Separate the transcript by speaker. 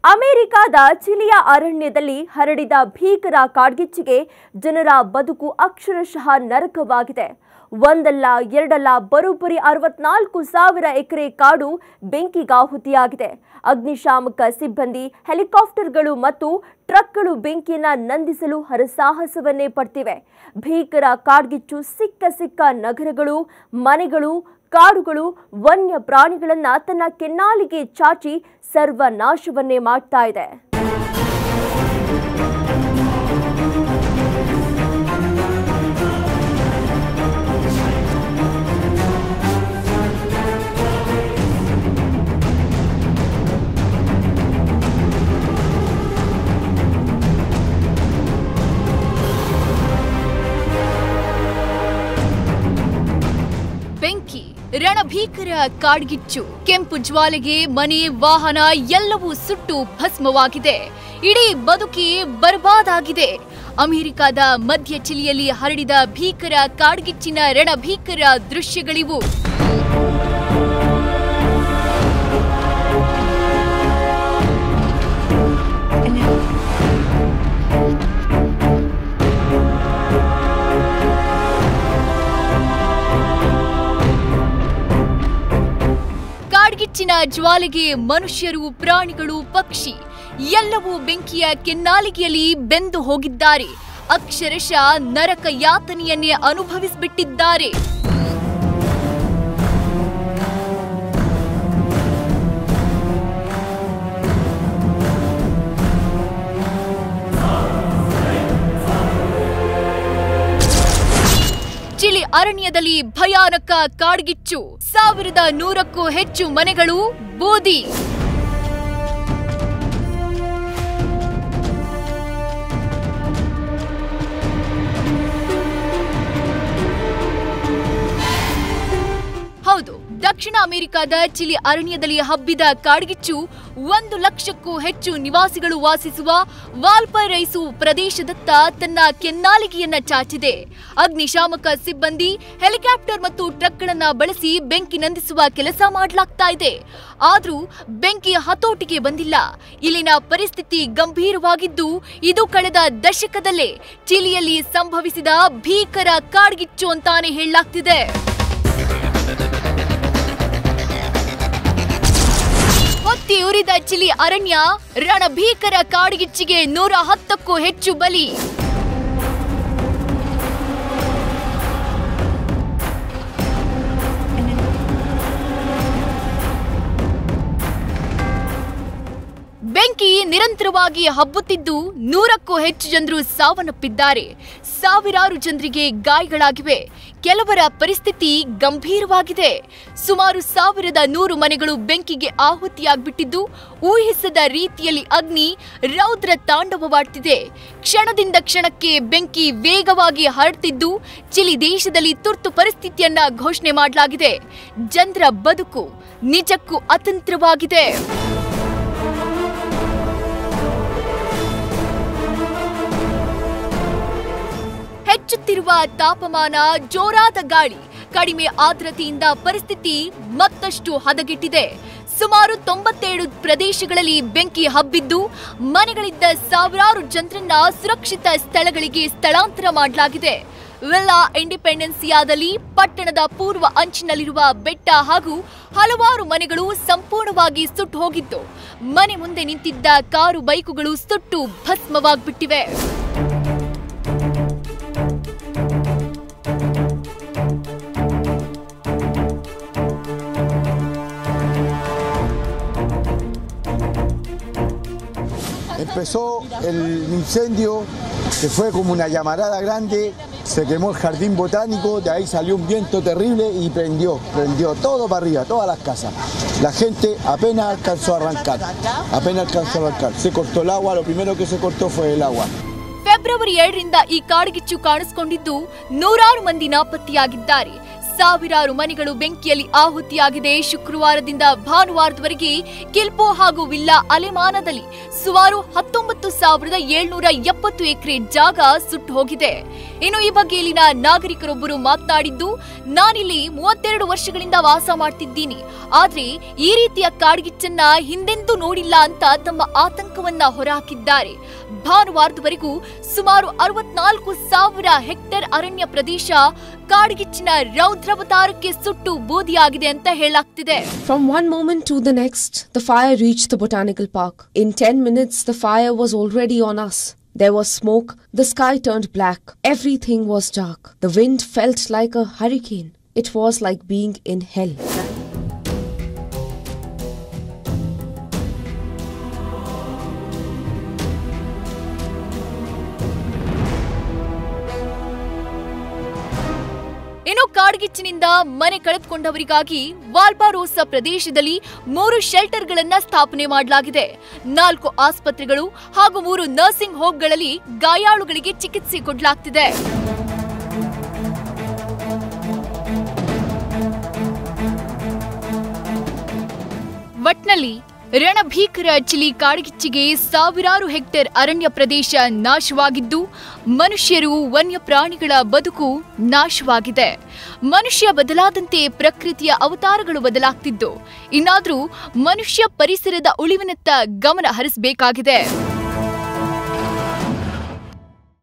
Speaker 1: ಅಮೆರಿಕದ ಚಿಲಿಯ ಅರಣ್ಯದಲ್ಲಿ ಹರಡಿದ ಭೀಕರ ಕಾಡ್ಗಿಚ್ಚಿಗೆ ಜನರ ಬದುಕು ಅಕ್ಷರಶಃ ನರಕವಾಗಿದೆ ಒಂದಲ್ಲ ಎರಡಲ್ಲ ಬರೋಬ್ಬರಿ ಅರವತ್ನಾಲ್ಕು ಸಾವಿರ ಎಕರೆ ಕಾಡು ಬೆಂಕಿಗಾಹುತಿಯಾಗಿದೆ ಅಗ್ನಿಶಾಮಕ ಸಿಬ್ಬಂದಿ ಹೆಲಿಕಾಪ್ಟರ್ಗಳು ಮತ್ತು ಟ್ರಕ್ಗಳು ಬೆಂಕಿಯನ್ನ ನಂದಿಸಲು ಹರಸಾಹಸವನ್ನೇ ಪಡ್ತಿವೆ ಭೀಕರ ಕಾಡ್ಗಿಚ್ಚು ಸಿಕ್ಕ ಸಿಕ್ಕ ನಗರಗಳು ಮನೆಗಳು ಕಾಡುಗಳು ವನ್ಯ ಪ್ರಾಣಿಗಳನ್ನ ತನ್ನ ಕೆನ್ನಾಲಿಗೆ ಚಾಚಿ ಸರ್ವನಾಶವನ್ನೇ ಮಾಡ್ತಾ ಇದೆ
Speaker 2: ಬೆಂಕಿ ರಣಭೀಕರ ಕಾಡ್ಗಿಚ್ಚು ಕೆಂಪು ಜ್ವಾಲೆಗೆ ಮನೆ ವಾಹನ ಎಲ್ಲವೂ ಸುಟ್ಟು ಭಸ್ಮವಾಗಿದೆ ಇಡೀ ಬದುಕಿ ಬರ್ಬಾದಾಗಿದೆ ಅಮೆರಿಕದ ಮಧ್ಯ ಚಿಲಿಯಲ್ಲಿ ಹರಡಿದ ಭೀಕರ ಕಾಡ್ಗಿಚ್ಚಿನ ರಣಭೀಕರ ದೃಶ್ಯಗಳಿವು ಕಾಡ್ಗಿಚ್ಚಿನ ಜ್ವಾಲೆಗೆ ಮನುಷ್ಯರು ಪ್ರಾಣಿಗಳು ಪಕ್ಷಿ ಎಲ್ಲವೂ ಬೆಂಕಿಯ ಕೆನ್ನಾಲಿಗೆಯಲ್ಲಿ ಬೆಂದು ಹೋಗಿದ್ದಾರೆ ಅಕ್ಷರಶಃ ನರಕ ಯಾತನೆಯನ್ನೇ ಅನುಭವಿಸಿಬಿಟ್ಟಿದ್ದಾರೆ ಚಿಲಿ ಅರಣ್ಯದಲ್ಲಿ ಭಯಾನಕ ಕಾಡ್ಗಿಚ್ಚು ಸಾವಿರದ ನೂರಕ್ಕೂ ಹೆಚ್ಚು ಮನೆಗಳು ಬೂದಿ ಹೌದು ದಕ್ಷಿಣ ಅಮೆರಿಕದ ಚಿಲಿ ಅರಣ್ಯದಲ್ಲಿ ಹಬ್ಬಿದ ಕಾಡ್ಗಿಚ್ಚು ಒಂದು ಲಕ್ಷಕ್ಕೂ ಹೆಚ್ಚು ನಿವಾಸಿಗಳು ವಾಸಿಸುವ ವಾಲ್ಪರೈಸು ಪ್ರದೇಶದತ್ತ ತನ್ನ ಕೆನ್ನಾಲಿಗೆಯನ್ನ ಚಾಚಿದೆ ಅಗ್ನಿಶಾಮಕ ಸಿಬ್ಬಂದಿ ಹೆಲಿಕಾಪ್ಟರ್ ಮತ್ತು ಟ್ರಕ್ಗಳನ್ನ ಬಳಸಿ ಬೆಂಕಿ ನಂದಿಸುವ ಕೆಲಸ ಮಾಡಲಾಗ್ತಾ ಇದೆ ಆದ್ರೂ ಬೆಂಕಿ ಹತೋಟಿಗೆ ಬಂದಿಲ್ಲ ಇಲ್ಲಿನ ಪರಿಸ್ಥಿತಿ ಗಂಭೀರವಾಗಿದ್ದು ಇದು ಕಳೆದ ದಶಕದಲ್ಲೇ ಚಿಲಿಯಲ್ಲಿ ಸಂಭವಿಸಿದ ಭೀಕರ ಕಾಡ್ಗಿಚ್ಚು ಅಂತಾನೆ ಹೇಳಲಾಗ್ತಿದೆ ಹೊತ್ತಿ ಉರಿದ ಚಿಲಿ ಅರಣ್ಯ ರಣಭೀಕರ ಕಾಡ್ಗಿಚ್ಚಿಗೆ ನೂರ ಹತ್ತಕ್ಕೂ ಹೆಚ್ಚು ಬಲಿ ಬೆಂಕಿ ನಿರಂತರವಾಗಿ ಹಬ್ಬುತ್ತಿದ್ದು ನೂರಕ್ಕೂ ಹೆಚ್ಚು ಜನರು ಸಾವನ್ನಪ್ಪಿದ್ದಾರೆ ಸಾವಿರಾರು ಜನರಿಗೆ ಗಾಯಗಳಾಗಿವೆ ಕೆಲವರ ಪರಿಸ್ಥಿತಿ ಗಂಭೀರವಾಗಿದೆ ಸುಮಾರು ಸಾವಿರದ ನೂರು ಮನೆಗಳು ಬೆಂಕಿಗೆ ಆಹುತಿಯಾಗ್ಬಿಟ್ಟಿದ್ದು ಊಹಿಸದ ರೀತಿಯಲ್ಲಿ ಅಗ್ನಿ ರೌದ್ರ ತಾಂಡವವಾಡ್ತಿದೆ ಕ್ಷಣದಿಂದ ಕ್ಷಣಕ್ಕೆ ಬೆಂಕಿ ವೇಗವಾಗಿ ಹರಡ್ತಿದ್ದು ಚಿಲಿ ದೇಶದಲ್ಲಿ ತುರ್ತು ಪರಿಸ್ಥಿತಿಯನ್ನ ಘೋಷಣೆ ಮಾಡಲಾಗಿದೆ ಜನರ ಬದುಕು ನಿಜಕ್ಕೂ ಅತಂತ್ರವಾಗಿದೆ ಹೆಚ್ಚುತ್ತಿರುವ ತಾಪಮಾನ ಜೋರಾದ ಗಾಳಿ ಕಡಿಮೆ ಆರ್ದ್ರತೆಯಿಂದ ಪರಿಸ್ಥಿತಿ ಮತ್ತಷ್ಟು ಹದಗೆಟ್ಟಿದೆ ಸುಮಾರು ತೊಂಬತ್ತೇಳು ಪ್ರದೇಶಗಳಲ್ಲಿ ಬೆಂಕಿ ಹಬ್ಬಿದ್ದು ಮನೆಗಳಿದ್ದ ಸಾವಿರಾರು ಜನರನ್ನ ಸುರಕ್ಷಿತ ಸ್ಥಳಗಳಿಗೆ ಸ್ಥಳಾಂತರ ಮಾಡಲಾಗಿದೆ ವಿಲ್ಲಾ ಇಂಡಿಪೆಂಡೆನ್ಸಿಯಾದಲ್ಲಿ ಪಟ್ಟಣದ ಪೂರ್ವ ಅಂಚಿನಲ್ಲಿರುವ ಬೆಟ್ಟ ಹಾಗೂ ಹಲವಾರು ಮನೆಗಳು ಸಂಪೂರ್ಣವಾಗಿ ಸುಟ್ಟು ಹೋಗಿದ್ದು ಮನೆ ಮುಂದೆ ನಿಂತಿದ್ದ ಕಾರು ಬೈಕುಗಳು ಸುಟ್ಟು ಭಸ್ಮವಾಗ್ಬಿಟ್ಟಿವೆ
Speaker 3: Empezó el incendio, que fue como una llamarada grande, se quemó el jardín botánico, de ahí salió un viento terrible y prendió, prendió todo para arriba, todas las casas. La gente apenas alcanzó a arrancar, apenas alcanzó a arrancar. Se cortó el agua, lo primero que se cortó fue el agua.
Speaker 2: ಫೆಬ್ರವರಿ ಏಳರಿಂದ ಈ ಕಾಡ್ಗಿಚ್ಚು ಕಾಣಿಸಿಕೊಂಡಿದ್ದು ನೂರಾರು ಮಂದಿ ನಾಪತ್ತೆಯಾಗಿದ್ದಾರೆ ಸಾವಿರಾರು ಮನೆಗಳು ಬೆಂಕಿಯಲ್ಲಿ ಆಹುತಿಯಾಗಿದೆ ಶುಕ್ರವಾರದಿಂದ ಭಾನುವಾರದವರೆಗೆ ಕಿಲ್ಪೋ ಹಾಗೂ ವಿಲ್ಲಾ ಅಲೆಮಾನದಲ್ಲಿ ಸುಮಾರು ಹತ್ತೊಂಬತ್ತು ಸಾವಿರದ ಏಳ್ನೂರ ಎಪ್ಪತ್ತು ಎಕರೆ ಜಾಗ ಸುಟ್ಟು ಹೋಗಿದೆ ಇನ್ನು ಈ ಬಗ್ಗೆ ಇಲ್ಲಿನ ನಾಗರಿಕರೊಬ್ಬರು ಮಾತನಾಡಿದ್ದು ನಾನಿಲ್ಲಿ ಮೂವತ್ತೆರಡು ವರ್ಷಗಳಿಂದ ವಾಸ ಮಾಡ್ತಿದ್ದೀನಿ ಆದ್ರೆ ಈ ರೀತಿಯ ಕಾಡ್ಗಿಚ್ಚನ್ನ ಹಿಂದೆಂದೂ ನೋಡಿಲ್ಲ ಅಂತ ತಮ್ಮ ಆತಂಕವನ್ನ ಹೊರಹಾಕಿದ್ದಾರೆ ಭಾನುವಾರದವರೆಗೂ ಸುಮಾರು ಅರವತ್ನಾಲ್ಕು ಸಾವಿರ ಹೆಕ್ಟೇರ್ ಅರಣ್ಯ ಪ್ರದೇಶ ಕಾಡ್ಗಿಚ್ಚಿನ ರೌದ್ರವತಾರಕ್ಕೆ ಸುಟ್ಟು ಬೂದಿಯಾಗಿದೆ ಅಂತ ಹೇಳಲಾಗ್ತಿದೆ
Speaker 4: From one moment to the next, the fire reached the botanical park. In 10 minutes, the fire was already on us. There was smoke, the sky turned black, everything was dark. The wind felt like a hurricane. It was like being in hell.
Speaker 2: ಇನ್ನು ಕಾಡ್ಗಿಚ್ಚಿನಿಂದ ಮನೆ ಕಳೆದುಕೊಂಡವರಿಗಾಗಿ ವಾಲ್ಪಾರೋಸ ಪ್ರದೇಶದಲ್ಲಿ ಮೂರು ಶೆಲ್ಟರ್ಗಳನ್ನ ಸ್ಥಾಪನೆ ಮಾಡಲಾಗಿದೆ ನಾಲ್ಕು ಆಸ್ಪತ್ರೆಗಳು ಹಾಗೂ ಮೂರು ನರ್ಸಿಂಗ್ ಹೋಮ್ಗಳಲ್ಲಿ ಗಾಯಾಳುಗಳಿಗೆ ಚಿಕಿತ್ಸೆ ಕೊಡಲಾಗ್ತಿದೆ ಒಟ್ನಲ್ಲಿ ರಣಭೀಕರ ಚಿಲಿ ಕಾಡ್ಗಿಚ್ಚಿಗೆ ಸಾವಿರಾರು ಹೆಕ್ಟೇರ್ ಅರಣ್ಯ ಪ್ರದೇಶ ನಾಶವಾಗಿದ್ದು ಮನುಷ್ಯರು ವನ್ಯಪ್ರಾಣಿಗಳ ಬದುಕು ನಾಶವಾಗಿದೆ ಮನುಷ್ಯ ಬದಲಾದಂತೆ ಪ್ರಕೃತಿಯ ಅವತಾರಗಳು ಬದಲಾಗ್ತಿದ್ದು ಇನ್ನಾದ್ರೂ ಮನುಷ್ಯ ಪರಿಸರದ ಉಳಿವಿನತ್ತ ಗಮನ ಹರಿಸಬೇಕಾಗಿದೆ